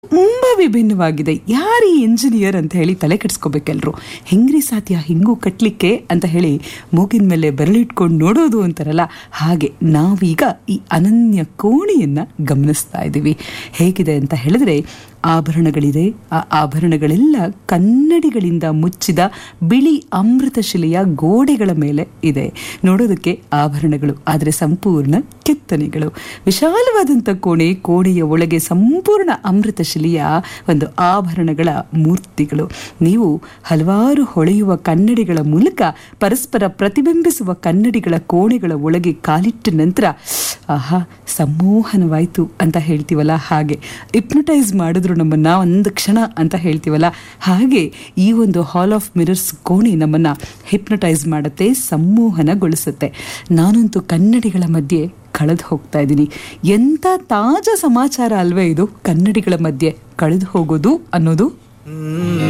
ತುಂಬ ವಿಭಿನ್ನವಾಗಿದೆ ಯಾರು ಈ ಇಂಜಿನಿಯರ್ ಅಂತ ಹೇಳಿ ತಲೆ ಕೆಡಿಸ್ಕೋಬೇಕೆಲ್ರು ಹೆಂಗ್ರಿ ಸಾಧ್ಯ ಹಿಂಗೂ ಕಟ್ಲಿಕ್ಕೆ ಅಂತ ಹೇಳಿ ಮೂಗಿನ ಮೇಲೆ ಬೆರಳಿಟ್ಕೊಂಡು ನೋಡೋದು ಅಂತಾರಲ್ಲ ಹಾಗೆ ನಾವೀಗ ಈ ಅನನ್ಯ ಕೋಣೆಯನ್ನ ಗಮನಿಸ್ತಾ ಇದ್ದೀವಿ ಹೇಗಿದೆ ಅಂತ ಹೇಳಿದ್ರೆ ಆಭರಣಗಳಿದೆ ಆ ಆಭರಣಗಳೆಲ್ಲ ಕನ್ನಡಿಗಳಿಂದ ಮುಚ್ಚಿದ ಬಿಳಿ ಅಮೃತ ಶಿಲೆಯ ಗೋಡೆಗಳ ಮೇಲೆ ಇದೆ ನೋಡೋದಕ್ಕೆ ಆಭರಣಗಳು ಆದರೆ ಸಂಪೂರ್ಣ ಕೆತ್ತನೆಗಳು ವಿಶಾಲವಾದಂಥ ಕೋಣೆ ಕೋಣೆಯ ಒಳಗೆ ಸಂಪೂರ್ಣ ಅಮೃತ ಶಿಲೆಯ ಒಂದು ಆಭರಣಗಳ ಮೂರ್ತಿಗಳು ನೀವು ಹಲವಾರು ಹೊಳೆಯುವ ಕನ್ನಡಿಗಳ ಮೂಲಕ ಪರಸ್ಪರ ಪ್ರತಿಬಿಂಬಿಸುವ ಕನ್ನಡಿಗಳ ಕೋಣೆಗಳ ಒಳಗೆ ಕಾಲಿಟ್ಟ ನಂತರ ಆಹಾ ಸಂಮೋಹನವಾಯಿತು ಅಂತ ಹೇಳ್ತೀವಲ್ಲ ಹಾಗೆ ಇಪ್ನಟೈಸ್ ಮಾಡಿದ್ರು ನಮ್ಮನ್ನ ಒಂದು ಕ್ಷಣ ಅಂತ ಹೇಳ್ತೀವಲ್ಲ ಹಾಗೆ ಈ ಒಂದು ಹಾಲ್ ಆಫ್ ಮಿರರ್ಸ್ ಕೋಣೆ ನಮ್ಮನ್ನ ಹಿಪ್ನಟೈಸ್ ಮಾಡುತ್ತೆ ಸಂಮೋಹನಗೊಳಿಸುತ್ತೆ ನಾನಂತೂ ಕನ್ನಡಿಗಳ ಮಧ್ಯೆ ಕಳೆದು ಹೋಗ್ತಾ ಇದ್ದೀನಿ ಎಂಥ ತಾಜಾ ಸಮಾಚಾರ ಅಲ್ವೇ ಇದು ಕನ್ನಡಿಗಳ ಮಧ್ಯೆ ಕಳೆದು ಹೋಗೋದು ಅನ್ನೋದು